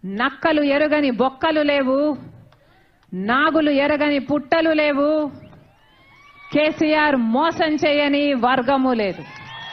నక్కలు ఎరుగని బొక్కలు లేవు నాగులు ఎరగని పుట్టలు లేవు కేసీఆర్ మోసం చేయని వర్గము లేదు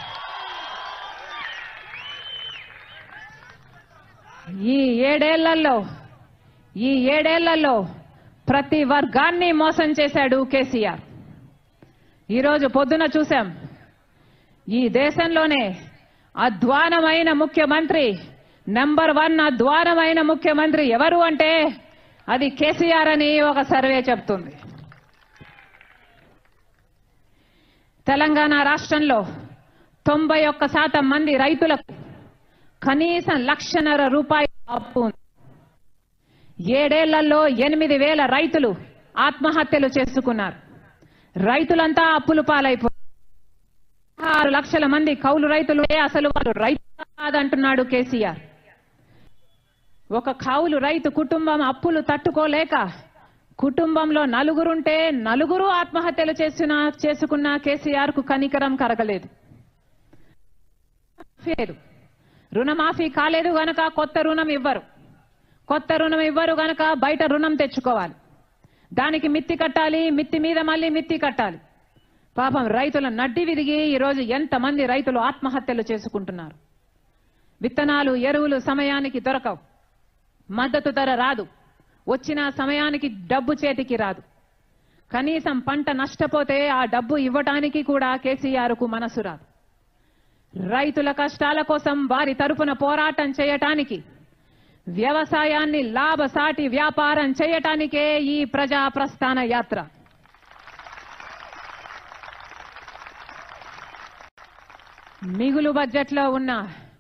ఈ ఏడేళ్లలో ఈ ఏడేళ్లలో ప్రతి వర్గాన్ని మోసం చేశాడు కేసీఆర్ ఈరోజు పొద్దున చూశాం ఈ దేశంలోనే అధ్వానమైన ముఖ్యమంత్రి నెంబర్ వన్ అధ్వానమైన ముఖ్యమంత్రి ఎవరు అంటే అది కేసీఆర్ అని ఒక సర్వే చెప్తుంది తెలంగాణ రాష్ట్రంలో తొంభై ఒక్క శాతం మంది రైతులకు కనీసం లక్షన్నర రూపాయల అప్పు ఉంది ఏడేళ్లలో ఎనిమిది వేల రైతులు ఆత్మహత్యలు చేసుకున్నారు రైతులంతా అప్పులు పాలైపోయారు ఆరు లక్షల మంది కౌలు రైతులు అసలు వారు రైతు కాదంటున్నాడు కేసీఆర్ ఒక కౌలు రైతు కుటుంబం అప్పులు తట్టుకోలేక కుటుంబంలో నలుగురుంటే నలుగురు ఆత్మహత్యలు చేసిన చేసుకున్న కేసీఆర్ కు కనికరం కరగలేదు లేదు రుణమాఫీ కాలేదు గనక కొత్త రుణం ఇవ్వరు కొత్త రుణం ఇవ్వరు గనక బయట రుణం తెచ్చుకోవాలి దానికి మిత్తి కట్టాలి మిత్తి మీద మళ్ళీ మిత్తి కట్టాలి పాపం రైతుల నడ్డి విరిగి ఈరోజు ఎంతమంది రైతులు ఆత్మహత్యలు చేసుకుంటున్నారు విత్తనాలు ఎరువులు సమయానికి దొరకవు మద్దతు ధర రాదు వచ్చిన సమయానికి డబ్బు చేతికి రాదు కనీసం పంట నష్టపోతే ఆ డబ్బు ఇవ్వటానికి కూడా కేసీఆర్ కు మనసు రాదు రైతుల కష్టాల కోసం వారి తరపున పోరాటం చేయటానికి వ్యవసాయాన్ని లాభసాటి వ్యాపారం చేయటానికే ఈ ప్రజా ప్రస్థాన యాత్ర మిగులు బడ్జెట్లో ఉన్న